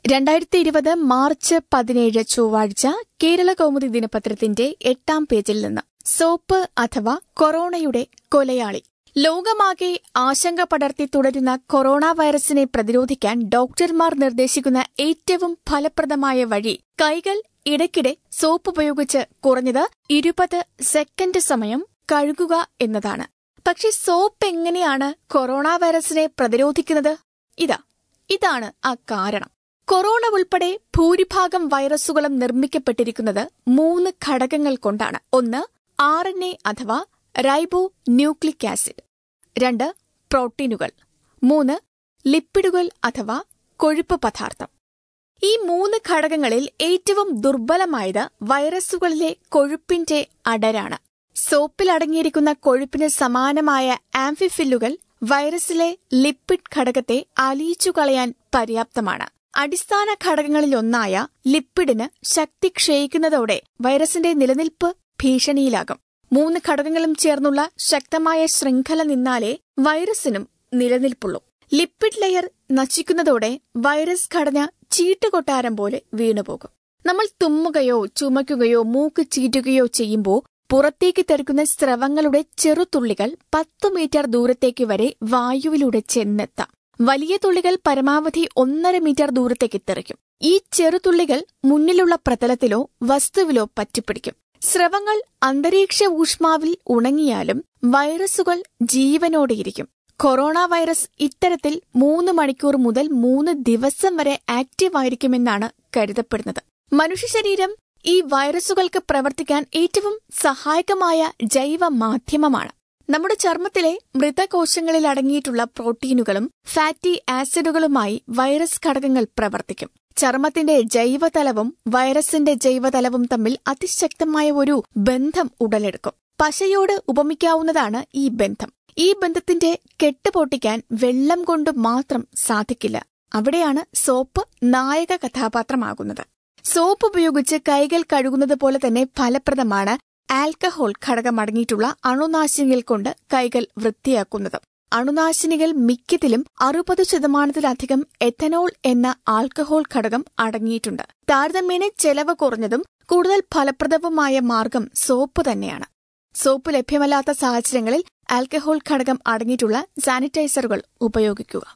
രണ്ടായിരത്തി ഇരുപത് മാർച്ച് പതിനേഴ് ചൊവ്വാഴ്ച കേരള കൗമുദി ദിനപത്രത്തിന്റെ എട്ടാം പേജിൽ നിന്ന് സോപ്പ് അഥവാ കൊറോണയുടെ കൊലയാളി ലോകമാകെ ആശങ്ക പടർത്തി തുടരുന്ന കൊറോണ വൈറസിനെ പ്രതിരോധിക്കാൻ ഡോക്ടർമാർ നിർദ്ദേശിക്കുന്ന ഏറ്റവും ഫലപ്രദമായ വഴി കൈകൾ ഇടയ്ക്കിടെ സോപ്പ് ഉപയോഗിച്ച് കുറഞ്ഞത് ഇരുപത് സെക്കൻഡ് സമയം കഴുകുക എന്നതാണ് പക്ഷെ സോപ്പ് എങ്ങനെയാണ് കൊറോണ വൈറസിനെ പ്രതിരോധിക്കുന്നത് ഇതാ ഇതാണ് ആ കാരണം കൊറോണ ഉൾപ്പെടെ ഭൂരിഭാഗം വൈറസുകളും നിർമ്മിക്കപ്പെട്ടിരിക്കുന്നത് മൂന്ന് ഘടകങ്ങൾ കൊണ്ടാണ് ഒന്ന് ആർ എൻ എ അഥവാ റൈബോ ന്യൂക്ലിക് ആസിഡ് രണ്ട് പ്രോട്ടീനുകൾ മൂന്ന് ലിപ്പിഡുകൾ അഥവാ കൊഴുപ്പ് പദാർത്ഥം ഈ മൂന്ന് ഘടകങ്ങളിൽ ഏറ്റവും ദുർബലമായത് വൈറസുകളിലെ കൊഴുപ്പിന്റെ അടരാണ് സോപ്പിൽ അടങ്ങിയിരിക്കുന്ന കൊഴുപ്പിന് സമാനമായ ആംഫിഫില്ലുകൾ വൈറസിലെ ലിപ്പിഡ് ഘടകത്തെ അലിയിച്ചു കളയാൻ പര്യാപ്തമാണ് അടിസ്ഥാന ഘടകങ്ങളിലൊന്നായ ലിപ്പിഡിന് ശക്തി ക്ഷയിക്കുന്നതോടെ വൈറസിന്റെ നിലനിൽപ്പ് ഭീഷണിയിലാകും മൂന്ന് ഘടകങ്ങളും ചേർന്നുള്ള ശക്തമായ ശൃംഖല നിന്നാലേ വൈറസിനും നിലനിൽപ്പുള്ളൂ ലിപ്പിഡ് ലെയർ നശിക്കുന്നതോടെ വൈറസ് ഘടന ചീട്ടുകൊട്ടാരം പോലെ വീണുപോകും നമ്മൾ തുമ്മുകയോ ചുമയ്ക്കുകയോ മൂക്ക് ചീറ്റുകയോ ചെയ്യുമ്പോൾ പുറത്തേക്ക് തെറിക്കുന്ന സ്രവങ്ങളുടെ ചെറുതുള്ളികൾ പത്തു മീറ്റർ ദൂരത്തേക്ക് വരെ വായുവിലൂടെ ചെന്നെത്താം വലിയ തുള്ളികൾ പരമാവധി ഒന്നര മീറ്റർ ദൂരത്തേക്ക് തെറിക്കും ഈ ചെറുതുള്ളികൾ മുന്നിലുള്ള പ്രതലത്തിലോ വസ്തുവിലോ പറ്റിപ്പിടിക്കും സ്രവങ്ങൾ അന്തരീക്ഷ ഊഷ്മാവിൽ ഉണങ്ങിയാലും വൈറസുകൾ ജീവനോടെയിരിക്കും കൊറോണ വൈറസ് ഇത്തരത്തിൽ മൂന്ന് മണിക്കൂർ മുതൽ മൂന്ന് ദിവസം വരെ ആക്റ്റീവ് ആയിരിക്കുമെന്നാണ് കരുതപ്പെടുന്നത് മനുഷ്യ ശരീരം ഈ വൈറസുകൾക്ക് പ്രവർത്തിക്കാൻ ഏറ്റവും സഹായകമായ ജൈവ മാധ്യമമാണ് നമ്മുടെ ചർമ്മത്തിലെ മൃതകോശങ്ങളിൽ അടങ്ങിയിട്ടുള്ള പ്രോട്ടീനുകളും ഫാറ്റി ആസിഡുകളുമായി വൈറസ് ഘടകങ്ങൾ പ്രവർത്തിക്കും ചർമ്മത്തിന്റെ ജൈവതലവും വൈറസിന്റെ ജൈവതലവും തമ്മിൽ അതിശക്തമായ ഒരു ബന്ധം ഉടലെടുക്കും പശയോട് ഉപമിക്കാവുന്നതാണ് ഈ ബന്ധം ഈ ബന്ധത്തിന്റെ കെട്ടുപൊട്ടിക്കാൻ വെള്ളം കൊണ്ട് മാത്രം സാധിക്കില്ല അവിടെയാണ് സോപ്പ് നായക കഥാപാത്രമാകുന്നത് സോപ്പ് ഉപയോഗിച്ച് കൈകൾ കഴുകുന്നത് പോലെ തന്നെ ഫലപ്രദമാണ് ആൽക്കഹോൾ ഘടകമടങ്ങിയിട്ടുള്ള അണുനാശിനികൾ കൊണ്ട് കൈകൾ വൃത്തിയാക്കുന്നത് അണുനാശിനികൾ മിക്കതിലും അറുപത് ശതമാനത്തിലധികം എഥനോൾ എന്ന ആൽക്കഹോൾ ഘടകം അടങ്ങിയിട്ടുണ്ട് താരതമ്യേന ചെലവ് കുറഞ്ഞതും കൂടുതൽ ഫലപ്രദവുമായ മാർഗം സോപ്പ് തന്നെയാണ് സോപ്പ് ലഭ്യമല്ലാത്ത സാഹചര്യങ്ങളിൽ ആൽക്കഹോൾ ഘടകം അടങ്ങിയിട്ടുള്ള സാനിറ്റൈസറുകൾ ഉപയോഗിക്കുക